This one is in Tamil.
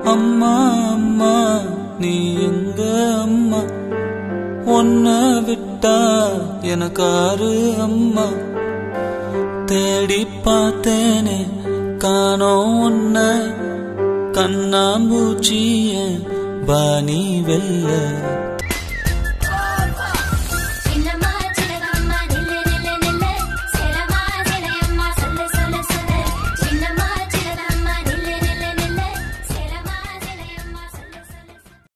அம்மா அம்மா நீ எங்க அம்மா ஒன்ன விட்டா எனக்காரு அம்மா தேடி பார்த்தேனே காணோம் உன்ன கண்ணாம்பூச்சிய பாணி வெல்ல